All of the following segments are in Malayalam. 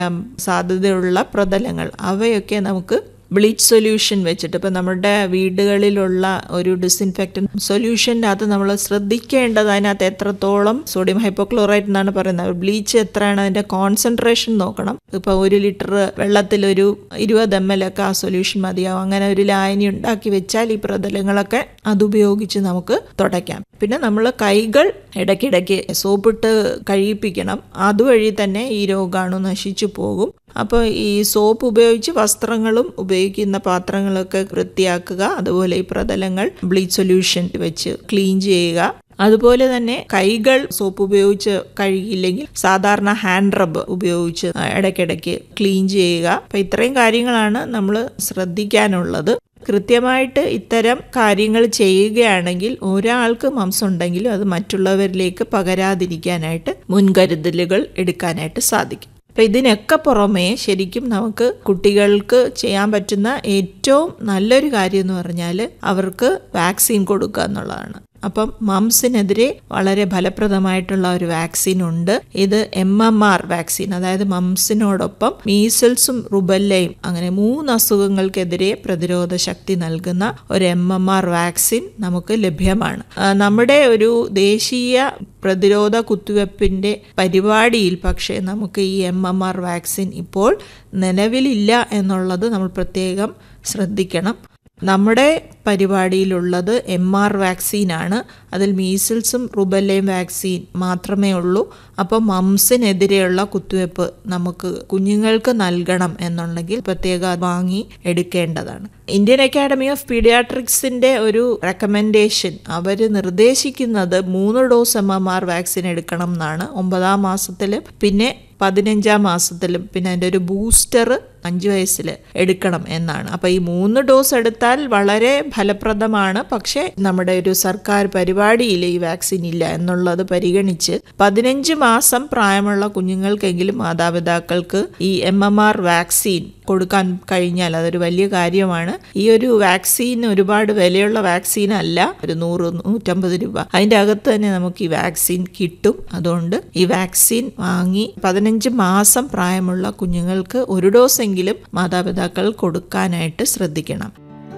ഉം, സാധ്യതയുള്ള പ്രതലങ്ങൾ അവയൊക്കെ നമുക്ക് ബ്ലീച്ച് സൊല്യൂഷൻ വെച്ചിട്ട് ഇപ്പം നമ്മുടെ വീടുകളിലുള്ള ഒരു ഡിസിൻഫെക്റ്റൻ സൊല്യൂഷനകത്ത് നമ്മൾ ശ്രദ്ധിക്കേണ്ടത് അതിനകത്ത് എത്രത്തോളം സോഡിയം ഹൈപ്പോക്ലോറൈറ്റ് എന്നാണ് പറയുന്നത് ബ്ലീച്ച് എത്രയാണ് അതിൻ്റെ കോൺസെൻട്രേഷൻ നോക്കണം ഇപ്പോൾ ഒരു ലിറ്റർ വെള്ളത്തിൽ ഒരു ഇരുപത് എം എൽ ഒക്കെ ആ സൊല്യൂഷൻ മതിയാവും അങ്ങനെ ഒരു ലായനി ഉണ്ടാക്കി വെച്ചാൽ ഈ പ്രതലങ്ങളൊക്കെ അതുപയോഗിച്ച് നമുക്ക് തുടയ്ക്കാം പിന്നെ നമ്മൾ കൈകൾ ഇടയ്ക്കിടയ്ക്ക് സോപ്പിട്ട് കഴിയിപ്പിക്കണം അതുവഴി തന്നെ ഈ രോഗാണു നശിച്ചു പോകും അപ്പോൾ ഈ സോപ്പ് ഉപയോഗിച്ച് വസ്ത്രങ്ങളും ഉപയോഗിക്കുന്ന പാത്രങ്ങളൊക്കെ വൃത്തിയാക്കുക അതുപോലെ ഈ പ്രതലങ്ങൾ ബ്ലീച്ച് സൊല്യൂഷൻ വെച്ച് ക്ലീൻ ചെയ്യുക അതുപോലെ തന്നെ കൈകൾ സോപ്പ് ഉപയോഗിച്ച് കഴുകിയില്ലെങ്കിൽ സാധാരണ ഹാൻഡ് റബ്ബ് ഉപയോഗിച്ച് ഇടയ്ക്കിടയ്ക്ക് ക്ലീൻ ചെയ്യുക അപ്പം ഇത്രയും കാര്യങ്ങളാണ് നമ്മൾ ശ്രദ്ധിക്കാനുള്ളത് കൃത്യമായിട്ട് ഇത്തരം കാര്യങ്ങൾ ചെയ്യുകയാണെങ്കിൽ ഒരാൾക്ക് മംസ് ഉണ്ടെങ്കിലും അത് മറ്റുള്ളവരിലേക്ക് പകരാതിരിക്കാനായിട്ട് മുൻകരുതലുകൾ എടുക്കാനായിട്ട് സാധിക്കും അപ്പം ഇതിനൊക്കെ പുറമേ ശരിക്കും നമുക്ക് കുട്ടികൾക്ക് ചെയ്യാൻ പറ്റുന്ന ഏറ്റവും നല്ലൊരു കാര്യം എന്ന് പറഞ്ഞാൽ അവർക്ക് വാക്സിൻ കൊടുക്കുക എന്നുള്ളതാണ് അപ്പം മംസിനെതിരെ വളരെ ഫലപ്രദമായിട്ടുള്ള ഒരു വാക്സിൻ ഉണ്ട് ഇത് എം എം ആർ വാക്സിൻ അതായത് മംസിനോടൊപ്പം മീസൽസും റുബല്ലയും അങ്ങനെ മൂന്ന് അസുഖങ്ങൾക്കെതിരെ പ്രതിരോധ ശക്തി നൽകുന്ന ഒരു എം എം ആർ വാക്സിൻ നമുക്ക് ലഭ്യമാണ് ആ, നമ്മുടെ ഒരു ദേശീയ പ്രതിരോധ കുത്തിവെപ്പിൻ്റെ പരിപാടിയിൽ പക്ഷേ നമുക്ക് ഈ എം എം ആർ വാക്സിൻ ഇപ്പോൾ നിലവിലില്ല എന്നുള്ളത് നമ്മൾ പ്രത്യേകം ശ്രദ്ധിക്കണം നമ്മുടെ പരിപാടിയിലുള്ളത് എം ആർ വാക്സിനാണ് അതിൽ മീസിൽസും റുബല്ലയും വാക്സിൻ മാത്രമേ ഉള്ളൂ അപ്പോൾ മംസിനെതിരെയുള്ള കുത്തിവെപ്പ് നമുക്ക് കുഞ്ഞുങ്ങൾക്ക് നൽകണം എന്നുണ്ടെങ്കിൽ പ്രത്യേക വാങ്ങി എടുക്കേണ്ടതാണ് ഇന്ത്യൻ അക്കാഡമി ഓഫ് പീഡിയാട്രിക്സിൻ്റെ ഒരു റെക്കമെൻഡേഷൻ അവർ നിർദ്ദേശിക്കുന്നത് മൂന്ന് dose M M R vaccine എടുക്കണം എന്നാണ് ഒമ്പതാം മാസത്തിൽ പിന്നെ പതിനഞ്ചാം മാസത്തിലും പിന്നെ അതിൻ്റെ ഒരു ബൂസ്റ്റർ അഞ്ച് വയസ്സിൽ എടുക്കണം എന്നാണ് അപ്പോൾ ഈ മൂന്ന് ഡോസ് എടുത്താൽ വളരെ ഫലപ്രദമാണ് പക്ഷേ നമ്മുടെ ഒരു സർക്കാർ പരിപാടിയിൽ ഈ വാക്സിൻ ഇല്ല എന്നുള്ളത് പരിഗണിച്ച് പതിനഞ്ച് മാസം പ്രായമുള്ള കുഞ്ഞുങ്ങൾക്കെങ്കിലും മാതാപിതാക്കൾക്ക് ഈ എം എം ആർ വാക്സിൻ കൊടുക്കാൻ കഴിഞ്ഞാൽ അതൊരു വലിയ കാര്യമാണ് ഈ ഒരു വാക്സിൻ ഒരുപാട് വിലയുള്ള വാക്സിൻ അല്ല ഒരു നൂറ് നൂറ്റമ്പത് രൂപ അതിൻ്റെ അകത്ത് തന്നെ നമുക്ക് ഈ വാക്സിൻ കിട്ടും അതുകൊണ്ട് ഈ വാക്സിൻ വാങ്ങി പതിനഞ്ച് മാസം പ്രായമുള്ള കുഞ്ഞുങ്ങൾക്ക് ഒരു ഡോസ് എങ്കിലും മാതാപിതാക്കൾ കൊടുക്കാനായിട്ട് ശ്രദ്ധിക്കണം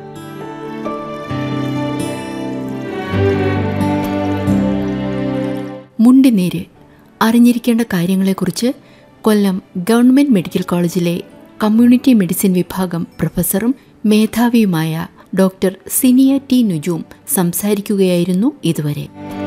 മുണ്ടിനീര് അറിഞ്ഞിരിക്കേണ്ട കാര്യങ്ങളെക്കുറിച്ച് കൊല്ലം ഗവൺമെന്റ് മെഡിക്കൽ കോളേജിലെ കമ്മ്യൂണിറ്റി മെഡിസിൻ വിഭാഗം പ്രൊഫസറും മേധാവിയുമായ ഡോക്ടർ സിനിയ ടി നുജൂം സംസാരിക്കുകയായിരുന്നു ഇതുവരെ